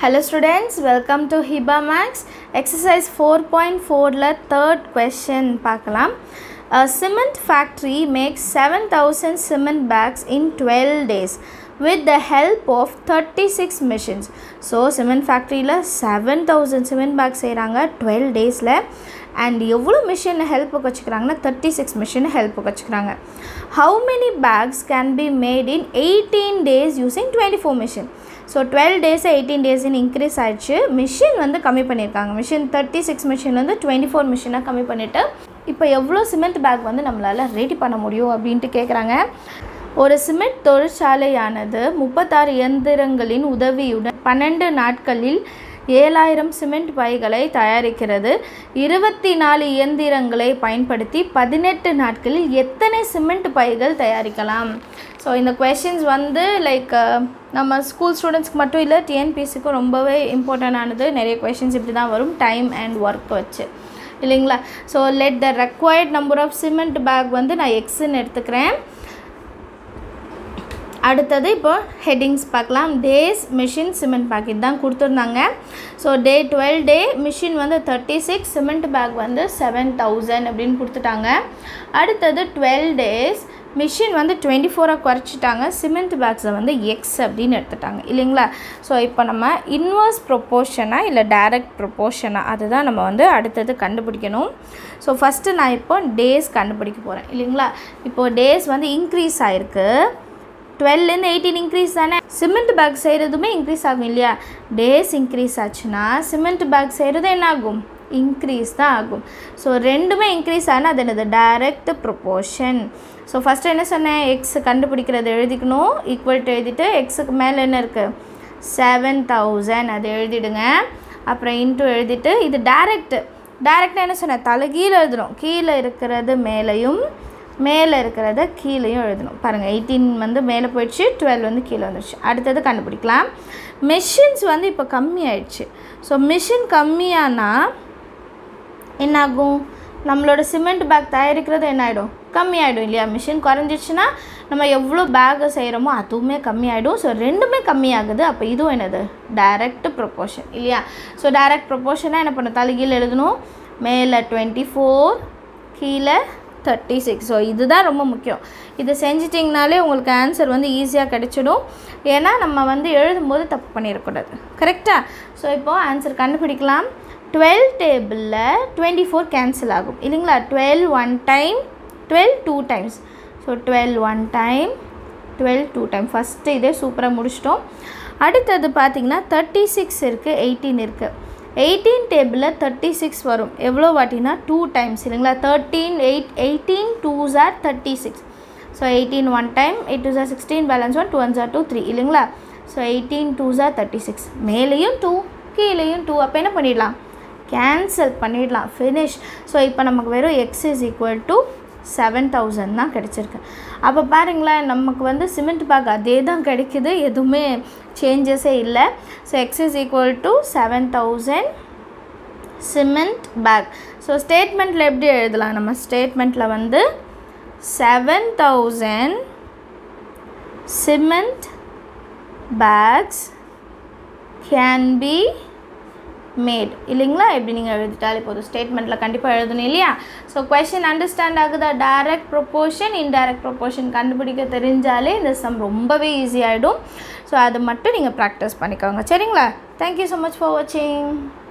Hello students, welcome to Hiba Max. Exercise 4.4ல third question பார்க்கலாம். A cement factory makes 7000 cement bags in 12 days with the help of 36 machines. So cement ஃபேக்ட்ரியில் seven thousand cement bag செய்கிறாங்க twelve days and எவ்வளோ machine ஹெல்ப்புக்கு வச்சுக்கிறாங்கன்னா thirty six machine ஹெல்ப்புக்கு வச்சுக்கிறாங்க how many bags can be made in eighteen days using twenty four machine so twelve days eighteen டேஸ்னு increase ஆயிடுச்சு machine வந்து கம்மி பண்ணியிருக்காங்க மிஷின் தேர்ட்டி சிக்ஸ் மிஷின் வந்து டுவெண்ட்டி ஃபோர் மிஷினாக கம்மி பண்ணிவிட்டு இப்போ எவ்வளோ சிமெண்ட் பேக் வந்து நம்மளால் ரெடி பண்ண முடியும் அப்படின்ட்டு கேட்குறாங்க ஒரு சிமெண்ட் தொழிற்சாலையானது முப்பத்தாறு இயந்திரங்களின் உதவியுடன் பன்னெண்டு நாட்களில் ஏழாயிரம் சிமெண்ட் பைகளை தயாரிக்கிறது இருபத்தி நாலு இயந்திரங்களை பயன்படுத்தி பதினெட்டு நாட்களில் எத்தனை சிமெண்ட் பைகள் தயாரிக்கலாம் ஸோ இந்த கொஷின்ஸ் வந்து லைக் நம்ம ஸ்கூல் ஸ்டூடெண்ட்ஸ்க்கு மட்டும் இல்லை டிஎன்பிஎஸ்சிக்கும் ரொம்பவே இம்பார்ட்டண்டானது நிறைய கொஷின்ஸ் இப்படி தான் வரும் டைம் அண்ட் ஒர்க் வச்சு இல்லைங்களா so let the required number of cement bag வந்து நான் எக்ஸ்ன்னு எடுத்துக்கிறேன் அடுத்தது இப்போ ஹெட்டிங்ஸ் பார்க்கலாம் டேஸ் மிஷின் சிமெண்ட் பேக்கெட் தான் கொடுத்துருந்தாங்க so day twelve day machine வந்து தேர்ட்டி சிக்ஸ் சிமெண்ட் பேக் வந்து செவன் தௌசண்ட் அப்படின்னு கொடுத்துட்டாங்க அடுத்தது டுவெல் டேஸ் மிஷின் வந்து டுவெண்ட்டி ஃபோராக குறைச்சிட்டாங்க சிமெண்ட் பேக்ஸை வந்து எக்ஸ் அப்படின்னு எடுத்துட்டாங்க இல்லைங்களா ஸோ இப்போ நம்ம இன்வர்ஸ் ப்ரொப்போர்ஷனாக இல்லை டைரக்ட் ப்ரொப்போர்ஷனாக அதுதான் நம்ம வந்து அடுத்தது கண்டுபிடிக்கணும் ஸோ ஃபஸ்ட்டு நான் இப்போ டேஸ் கண்டுபிடிக்க போகிறேன் இல்லைங்களா இப்போது டேஸ் வந்து இன்க்ரீஸ் ஆகிருக்கு டுவெல்லேருந்து எயிட்டீன் இன்க்ரீஸ் தானே சிமெண்ட் பேக் செய்கிறதுமே இன்க்ரீஸ் ஆகும் இல்லையா டேஸ் இன்க்ரீஸ் ஆச்சுன்னா சிமெண்ட் பேக் செய்கிறது என்ன ஆகும் இன்க்ரீஸ் தான் ஆகும் ஸோ ரெண்டுமே இன்க்ரீஸ் ஆனால் அது என்னது டைரக்ட் ப்ரொப்போர்ஷன் ஸோ ஃபஸ்ட்டு என்ன சொன்னேன் எக்ஸ் கண்டுபிடிக்கிறது எழுதிக்கணும் ஈக்குவல் டு எழுதிட்டு எக்ஸுக்கு மேலே என்ன இருக்குது செவன் தௌசண்ட் அது எழுதிடுங்க அப்புறம் இன்ட்டு எழுதிட்டு இது டைரக்ட் டைரக்டாக என்ன சொன்னேன் தலை கீழே எழுதணும் கீழே இருக்கிறது மேலேயும் மேலே இருக்கிறத கீழேயும் எழுதணும் பாருங்கள் எயிட்டீன் வந்து மேலே போயிடுச்சு டுவெல் வந்து கீழே வந்துடுச்சு அடுத்தது கண்டுபிடிக்கலாம் மிஷின்ஸ் வந்து இப்போ கம்மி ஆயிடுச்சு ஸோ மிஷின் கம்மியானா என்னாகும் நம்மளோட சிமெண்ட் பேக் தயாரிக்கிறது என்ன ஆகிடும் கம்மி ஆகிடும் இல்லையா மிஷின் குறைஞ்சிடுச்சுன்னா நம்ம எவ்வளோ பேக்கை செய்கிறோமோ அதுவுமே கம்மி ஆகிடும் ஸோ ரெண்டுமே கம்மியாகுது அப்போ இதுவும் என்னது டைரக்ட் ப்ரொப்போர்ஷன் இல்லையா ஸோ டைரக்ட் ப்ரொப்போர்ஷனாக என்ன பண்ண தலைகீழ் எழுதணும் மேலே டுவெண்ட்டி ஃபோர் கீழே தேர்ட்டி சிக்ஸ் ஸோ இதுதான் ரொம்ப முக்கியம் இது செஞ்சிட்டிங்கனாலே உங்களுக்கு ஆன்சர் வந்து ஈஸியாக கிடச்சிடும் ஏன்னா நம்ம வந்து எழுதும்போது தப்பு பண்ணிடக்கூடாது கரெக்டாக ஸோ இப்போது ஆன்சர் கண்டுபிடிக்கலாம் டுவெல் டேபிளில் டுவெண்ட்டி ஃபோர் கேன்சல் ஆகும் இல்லைங்களா twelve one time twelve two times so twelve one time twelve two time first இதே சூப்பராக முடிச்சிட்டோம் அடுத்தது பார்த்திங்கன்னா தேர்ட்டி சிக்ஸ் இருக்குது எயிட்டீன் இருக்குது எயிட்டீன் டேபிளில் தேர்ட்டி சிக்ஸ் வரும் எவ்வளோ வாட்டினா டூ டைம்ஸ் இல்லைங்களா தேர்ட்டீன் எயிட் எயிட்டீன் டூ ஜார் thirty six so eighteen one time eight two ஜார் sixteen balance one two one ஜார் டூ த்ரீ இல்லைங்களா ஸோ எயிட்டீன் டூ ஜார் தேர்ட்டி சிக்ஸ் மேலேயும் டூ கீழேயும் டூ அப்போ என்ன பண்ணிடலாம் கேன்சல் பண்ணிடலாம் ஃபினிஷ் ஸோ இப்போ நமக்கு வெறும் X is equal to seven thousand தான் கிடச்சிருக்கு அப்போ பாருங்களேன் நமக்கு வந்து சிமெண்ட் பேக் அதே தான் கிடைக்குது எதுவுமே சேஞ்சஸே இல்லை so X is equal to seven thousand cement bag so ஸ்டேட்மெண்ட்டில் எப்படி எழுதலாம் நம்ம ஸ்டேட்மெண்ட்டில் வந்து seven thousand cement bags can be made இல்லைங்களா எப்படி நீங்கள் எழுதிட்டாலே போதும் ஸ்டேட்மெண்ட்டில் கண்டிப்பாக எழுதணும் இல்லையா ஸோ கொஷின் அண்டர்ஸ்டாண்ட் ஆகுதா டைரக்ட் ப்ரொப்போர்ஷன் இன்டைரக்ட் ப்ரொப்போர்ஷன் கண்டுபிடிக்க தெரிஞ்சாலே இந்த சம் ரொம்பவே ஈஸியாகிடும் ஸோ அதை மட்டும் நீங்கள் ப்ராக்டிஸ் பண்ணிக்கோங்க சரிங்களா தேங்க்யூ ஸோ மச் ஃபார் வாட்சிங்